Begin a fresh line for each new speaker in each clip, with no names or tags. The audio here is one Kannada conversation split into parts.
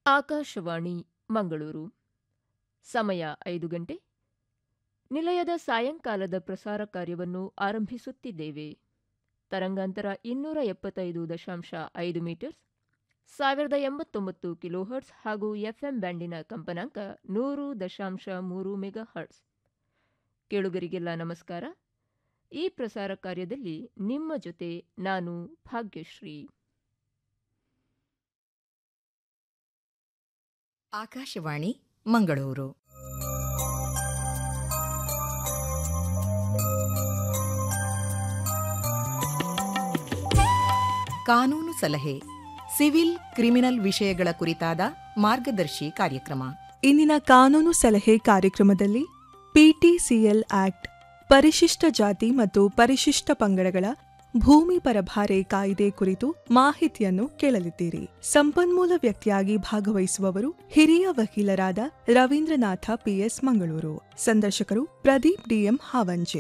ಆಕಾಶವಾಣಿ ಮಂಗಳೂರು ಸಮಯ ಐದು ಗಂಟೆ ನಿಲಯದ ಸಾಯಂಕಾಲದ ಪ್ರಸಾರ ಕಾರ್ಯವನ್ನು ಆರಂಭಿಸುತ್ತಿದ್ದೇವೆ ತರಂಗಾಂತರ ಇನ್ನೂರ ಎಪ್ಪತ್ತೈದು ದಶಾಂಶ ಐದು ಮೀಟರ್ಸ್ ಸಾವಿರದ ಎಂಬತ್ತೊಂಬತ್ತು ಕಿಲೋಹರ್ಟ್ಸ್ ಹಾಗೂ ಎಫ್ಎಂ ಬ್ಯಾಂಡಿನ ಕಂಪನಾಂಕ ನೂರು ದಶಾಂಶ ಮೂರು ಮೆಗಾ ಹರ್ಟ್ಸ್ ಕೇಳುಗರಿಗೆಲ್ಲ ನಮಸ್ಕಾರ ಈ ಪ್ರಸಾರ ಕಾರ್ಯದಲ್ಲಿ ನಿಮ್ಮ ಜೊತೆ ನಾನು ಭಾಗ್ಯಶ್ರೀ
ಆಕಾಶವಾಣಿ ಮಂಗಳೂರು ಕಾನೂನು ಸಲಹೆ ಸಿವಿಲ್ ಕ್ರಿಮಿನಲ್ ವಿಷಯಗಳ ಕುರಿತಾದ ಮಾರ್ಗದರ್ಶಿ ಕಾರ್ಯಕ್ರಮ
ಇಂದಿನ ಕಾನೂನು ಸಲಹೆ ಕಾರ್ಯಕ್ರಮದಲ್ಲಿ ಪಿಟಿಸಿಎಲ್ ಆಕ್ಟ್ ಪರಿಶಿಷ್ಟ ಜಾತಿ ಮತ್ತು ಪರಿಶಿಷ್ಟ ಪಂಗಡಗಳ ಭೂಮಿ ಪರಭಾರೆ ಕಾಯ್ದೆ ಕುರಿತು ಮಾಹಿತಿಯನ್ನು ಕೇಳಲಿದ್ದೀರಿ ಸಂಪನ್ಮೂಲ ವ್ಯಕ್ತಿಯಾಗಿ ಭಾಗವಹಿಸುವವರು ಹಿರಿಯ ವಕೀಲರಾದ ರವೀಂದ್ರನಾಥ ಪಿಎಸ್ ಮಂಗಳೂರು ಸಂದರ್ಶಕರು ಪ್ರದೀಪ್ ಡಿಎಂ ಹಾವಂಜೆ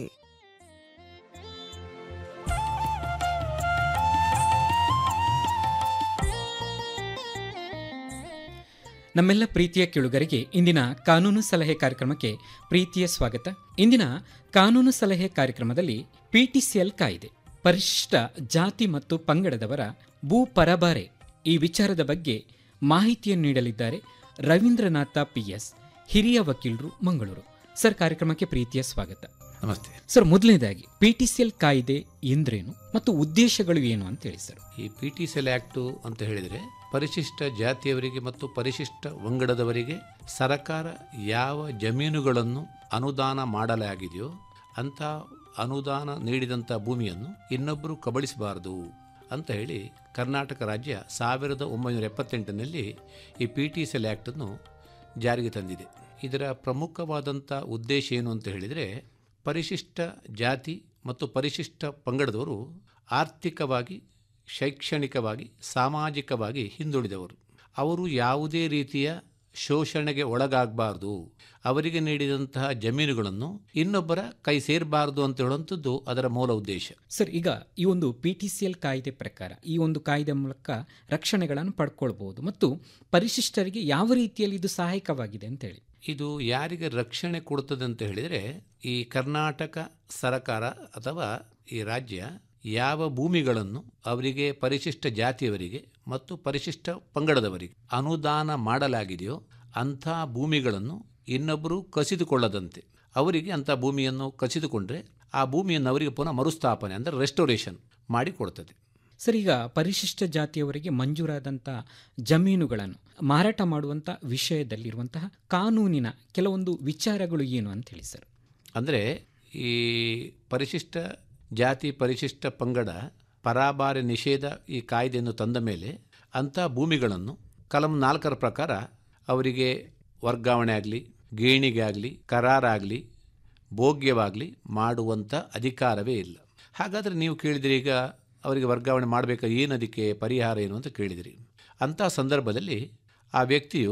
ನಮ್ಮೆಲ್ಲ ಪ್ರೀತಿಯ ಕೇಳುಗರಿಗೆ ಇಂದಿನ ಕಾನೂನು ಸಲಹೆ ಕಾರ್ಯಕ್ರಮಕ್ಕೆ ಪ್ರೀತಿಯ ಸ್ವಾಗತ ಇಂದಿನ ಕಾನೂನು ಸಲಹೆ ಕಾರ್ಯಕ್ರಮದಲ್ಲಿ ಪಿಟಿಸಿಎಲ್ ಕಾಯ್ದೆ ಪರಿಶಿಷ್ಟ ಜಾತಿ ಮತ್ತು ಪಂಗಡದವರ ಭೂ ಪರಬಾರೆ ಈ ವಿಚಾರದ ಬಗ್ಗೆ ಮಾಹಿತಿಯನ್ನು ನೀಡಲಿದ್ದಾರೆ ರವೀಂದ್ರನಾಥ ಪಿಎಸ್ ಹಿರಿಯ ವಕೀಲರು ಮಂಗಳೂರು ಸರ್ ಕಾರ್ಯಕ್ರಮಕ್ಕೆ ಪ್ರೀತಿಯ ಸ್ವಾಗತ
ನಮಸ್ತೆ
ಸರ್ ಮೊದಲನೇದಾಗಿ ಪಿಟಿಸಿಎಲ್ ಕಾಯ್ದೆ ಎಂದ್ರೇನು ಮತ್ತು ಉದ್ದೇಶಗಳು ಏನು ಅಂತ ಹೇಳಿ ಸರ್
ಈ ಪಿ ಟಿ ಸೆಲ್ ಆ್ಯಕ್ಟು ಅಂತ ಹೇಳಿದರೆ ಪರಿಶಿಷ್ಟ ಜಾತಿಯವರಿಗೆ ಮತ್ತು ಪರಿಶಿಷ್ಟ ವಂಗಡದವರಿಗೆ ಸರಕಾರ ಯಾವ ಜಮೀನುಗಳನ್ನು ಅನುದಾನ ಮಾಡಲಾಗಿದೆಯೋ ಅಂಥ ಅನುದಾನ ನೀಡಿದಂಥ ಭೂಮಿಯನ್ನು ಇನ್ನೊಬ್ಬರು ಕಬಳಿಸಬಾರದು ಅಂತ ಹೇಳಿ ಕರ್ನಾಟಕ ರಾಜ್ಯ ಸಾವಿರದ ಒಂಬೈನೂರ ಎಪ್ಪತ್ತೆಂಟರಲ್ಲಿ ಈ ಪಿ ಟಿ ಸೆಲ್ ಆ್ಯಕ್ಟನ್ನು ಜಾರಿಗೆ ತಂದಿದೆ ಇದರ ಪ್ರಮುಖವಾದಂಥ ಉದ್ದೇಶ ಏನು ಅಂತ ಹೇಳಿದರೆ ಪರಿಶಿಷ್ಟ ಜಾತಿ ಮತ್ತು ಪರಿಶಿಷ್ಟ ಪಂಗಡದವರು ಆರ್ಥಿಕವಾಗಿ ಶೈಕ್ಷಣಿಕವಾಗಿ ಸಾಮಾಜಿಕವಾಗಿ ಹಿಂದುಳಿದವರು ಅವರು ಯಾವುದೇ ರೀತಿಯ ಶೋಷಣೆಗೆ ಒಳಗಾಗಬಾರ್ದು ಅವರಿಗೆ ನೀಡಿದಂತಹ ಜಮೀನುಗಳನ್ನು ಇನ್ನೊಬ್ಬರ ಕೈ ಸೇರಬಾರ್ದು ಅಂತ ಹೇಳುವಂಥದ್ದು ಅದರ ಮೂಲ ಉದ್ದೇಶ
ಸರ್ ಈಗ ಈ ಒಂದು ಪಿ ಟಿ ಸಿ ಎಲ್ ಕಾಯ್ದೆ ಪ್ರಕಾರ ಈ ಒಂದು ಕಾಯ್ದೆ ಮೂಲಕ ರಕ್ಷಣೆಗಳನ್ನು ಪಡ್ಕೊಳ್ಬಹುದು ಮತ್ತು ಪರಿಶಿಷ್ಟರಿಗೆ ಯಾವ ರೀತಿಯಲ್ಲಿ ಇದು ಸಹಾಯಕವಾಗಿದೆ ಅಂತ ಹೇಳಿ
ಇದು ಯಾರಿಗೆ ರಕ್ಷಣೆ ಕೊಡುತ್ತದೆ ಅಂತ ಹೇಳಿದರೆ ಈ ಕರ್ನಾಟಕ ಸರಕಾರ ಅಥವಾ ಈ ರಾಜ್ಯ ಯಾವ ಭೂಮಿಗಳನ್ನು ಅವರಿಗೆ ಪರಿಶಿಷ್ಟ ಜಾತಿಯವರಿಗೆ ಮತ್ತು ಪರಿಶಿಷ್ಟ ಪಂಗಡದವರಿಗೆ ಅನುದಾನ ಮಾಡಲಾಗಿದೆಯೋ ಅಂಥ ಭೂಮಿಗಳನ್ನು ಇನ್ನೊಬ್ಬರು ಕಸಿದುಕೊಳ್ಳದಂತೆ ಅವರಿಗೆ ಅಂಥ ಭೂಮಿಯನ್ನು ಕಸಿದುಕೊಂಡ್ರೆ ಆ ಭೂಮಿಯನ್ನು ಅವರಿಗೆ ಪುನಃ ಮರುಸ್ಥಾಪನೆ ಅಂದರೆ ರೆಸ್ಟೋರೇಷನ್ ಮಾಡಿ ಕೊಡ್ತದೆ
ಸರ್ ಈಗ ಪರಿಶಿಷ್ಟ ಜಾತಿಯವರಿಗೆ ಮಂಜೂರಾದಂಥ ಜಮೀನುಗಳನ್ನು ಮಾರಾಟ ಮಾಡುವಂಥ ವಿಷಯದಲ್ಲಿರುವಂತಹ ಕಾನೂನಿನ ಕೆಲವೊಂದು ವಿಚಾರಗಳು ಏನು ಅಂತ ಹೇಳಿ ಸರ್
ಅಂದರೆ ಈ ಪರಿಶಿಷ್ಟ ಜಾತಿ ಪರಿಶಿಷ್ಟ ಪಂಗಡ ಪರಾಬಾರೆ ನಿಷೇಧ ಈ ಕಾಯ್ದೆಯನ್ನು ತಂದ ಮೇಲೆ ಅಂಥ ಭೂಮಿಗಳನ್ನು ಕಲಂ ನಾಲ್ಕರ ಪ್ರಕಾರ ಅವರಿಗೆ ವರ್ಗಾವಣೆ ಆಗಲಿ ಗೇಣಿಗೆ ಆಗಲಿ ಕರಾರಾಗಲಿ ಭೋಗ್ಯವಾಗಲಿ ಮಾಡುವಂಥ ಅಧಿಕಾರವೇ ಇಲ್ಲ ಹಾಗಾದರೆ ನೀವು ಕೇಳಿದಿರಿ ಈಗ ಅವರಿಗೆ ವರ್ಗಾವಣೆ ಮಾಡಬೇಕಾ ಏನು ಅದಕ್ಕೆ ಪರಿಹಾರ ಏನು ಅಂತ ಕೇಳಿದಿರಿ ಅಂಥ ಸಂದರ್ಭದಲ್ಲಿ ಆ ವ್ಯಕ್ತಿಯು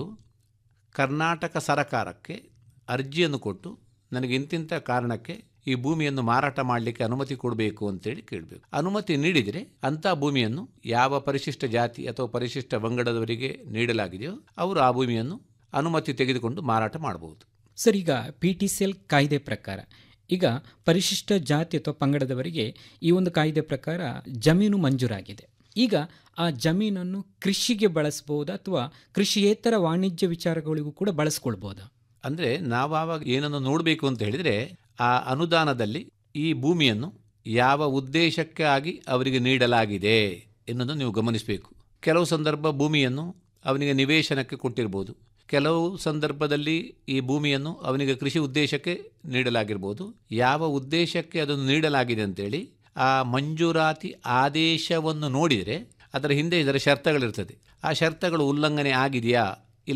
ಕರ್ನಾಟಕ ಸರಕಾರಕ್ಕೆ ಅರ್ಜಿಯನ್ನು ಕೊಟ್ಟು ನನಗೆ ಇಂತಿಂಥ ಕಾರಣಕ್ಕೆ ಈ ಭೂಮಿಯನ್ನು ಮಾರಾಟ ಮಾಡಲಿಕ್ಕೆ ಅನುಮತಿ ಕೊಡಬೇಕು ಅಂತೇಳಿ ಕೇಳಬೇಕು ಅನುಮತಿ ನೀಡಿದರೆ ಅಂಥ ಭೂಮಿಯನ್ನು ಯಾವ ಪರಿಶಿಷ್ಟ ಜಾತಿ ಅಥವಾ ಪರಿಶಿಷ್ಟ ವಂಗಡದವರಿಗೆ ನೀಡಲಾಗಿದೆಯೋ ಅವರು ಆ ಭೂಮಿಯನ್ನು ಅನುಮತಿ ತೆಗೆದುಕೊಂಡು ಮಾರಾಟ ಮಾಡಬಹುದು
ಸರ್ ಈಗ ಪಿ ಟಿ ಸಿ ಎಲ್ ಕಾಯ್ದೆ ಪ್ರಕಾರ ಈಗ ಪರಿಶಿಷ್ಟ ಜಾತಿ ಅಥವಾ ಪಂಗಡದವರಿಗೆ ಈ ಒಂದು ಕಾಯ್ದೆ ಪ್ರಕಾರ ಜಮೀನು ಮಂಜೂರಾಗಿದೆ ಈಗ ಆ ಜಮೀನನ್ನು ಕೃಷಿಗೆ ಬಳಸ್ಬೋದಾ ಅಥವಾ ಕೃಷಿಯೇತರ ವಾಣಿಜ್ಯ ವಿಚಾರಗಳಿಗೂ ಕೂಡ ಬಳಸ್ಕೊಳ್ಬೋದಾ
ಅಂದರೆ ನಾವಾವಾಗ ಏನನ್ನು ನೋಡಬೇಕು ಅಂತ ಹೇಳಿದರೆ ಆ ಅನುದಾನದಲ್ಲಿ ಈ ಭೂಮಿಯನ್ನು ಯಾವ ಉದ್ದೇಶಕ್ಕಾಗಿ ಅವರಿಗೆ ನೀಡಲಾಗಿದೆ ಎನ್ನುವುದನ್ನು ನೀವು ಗಮನಿಸಬೇಕು ಕೆಲವು ಸಂದರ್ಭ ಭೂಮಿಯನ್ನು ಅವನಿಗೆ ನಿವೇಶನಕ್ಕೆ ಕೊಟ್ಟಿರ್ಬೋದು ಕೆಲವು ಸಂದರ್ಭದಲ್ಲಿ ಈ ಭೂಮಿಯನ್ನು ಅವನಿಗೆ ಕೃಷಿ ಉದ್ದೇಶಕ್ಕೆ ನೀಡಲಾಗಿರ್ಬೋದು ಯಾವ ಉದ್ದೇಶಕ್ಕೆ ಅದನ್ನು ನೀಡಲಾಗಿದೆ ಅಂತೇಳಿ ಆ ಮಂಜೂರಾತಿ ಆದೇಶವನ್ನು ನೋಡಿದರೆ ಅದರ ಹಿಂದೆ ಇದರ ಶರ್ತಗಳಿರ್ತದೆ ಆ ಶರ್ತಗಳು ಉಲ್ಲಂಘನೆ ಆಗಿದೆಯಾ